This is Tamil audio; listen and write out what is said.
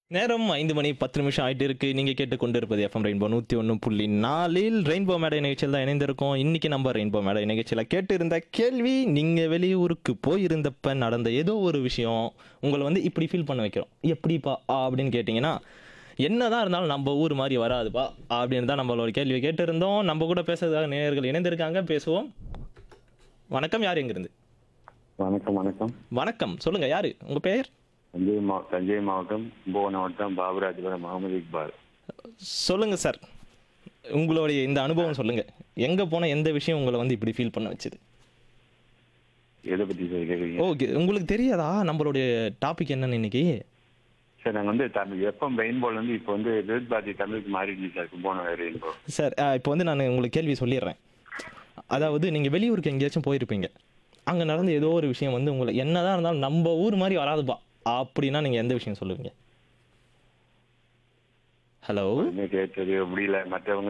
நேரம் ஐந்து மணி பத்து நிமிஷம் ஆயிட்டு இருக்கு நீங்க கேட்டுக்கொண்டிருப்பது எஃப்எம் ரெயின்போ நூத்தி ஒன்று புள்ளி நாலில் ரெயின்போ மேடை நிகழ்ச்சியில் தான் இணைந்திருக்கோம் இன்னைக்கு நம்ம ரெயின்போ மேடை நிகழ்ச்சியில கேட்டு இருந்த கேள்வி நீங்க வெளியூருக்கு போயிருந்தப்ப நடந்த ஏதோ ஒரு விஷயம் உங்களை வந்து இப்படி ஃபீல் பண்ண வைக்கிறோம் எப்படிப்பா ஆ, அப்படின்னு கேட்டிங்கன்னா என்னதான் இருந்தாலும் நம்ம ஊர் மாதிரி வராதுப்பா அப்படின்னு தான் நம்மளோட கேள்வி கேட்டு இருந்தோம் நம்ம கூட பேசுறதுக்காக நேயர்கள் இணைந்திருக்காங்க பேசுவோம் வணக்கம் யார் எங்கிருந்து வணக்கம் வணக்கம் வணக்கம் சொல்லுங்க யாரு உங்க பெயர் தஞ்சை மா தஞ்சை மாவட்டம் கும்பகோணம் மாவட்டம் பாபுராஜபுரம் முகமது இக்பால் சொல்லுங்க சார் உங்களுடைய இந்த அனுபவம் சொல்லுங்க எங்க போன எந்த விஷயம் உங்களை வந்து இப்படி ஃபீல் பண்ண வச்சது எதை பத்தி சார் கேட்குறீங்க ஓகே உங்களுக்கு தெரியாதா நம்மளுடைய டாபிக் என்னன்னு இன்னைக்கு சார் நாங்கள் வந்து தமிழ் எஃப்எம் ரெயின்போல் வந்து இப்போ வந்து விருத் பாரதி தமிழுக்கு மாறிடுச்சு சார் கும்பகோணம் ரெயின்போ சார் இப்போ வந்து நான் உங்களுக்கு கேள்வி சொல்லிடுறேன் அதாவது நீங்கள் வெளியூருக்கு எங்கேயாச்சும் போயிருப்பீங்க அங்கே நடந்த ஏதோ ஒரு விஷயம் வந்து உங்களை என்னதான் இருந்தாலும் நம்ம ஊர் மாதிரி வராதுப்பா அப்படின்னா நீங்கள் எந்த விஷயம் சொல்லுவீங்க ஹலோ என்ன கேட்டது முடியல மற்றவங்க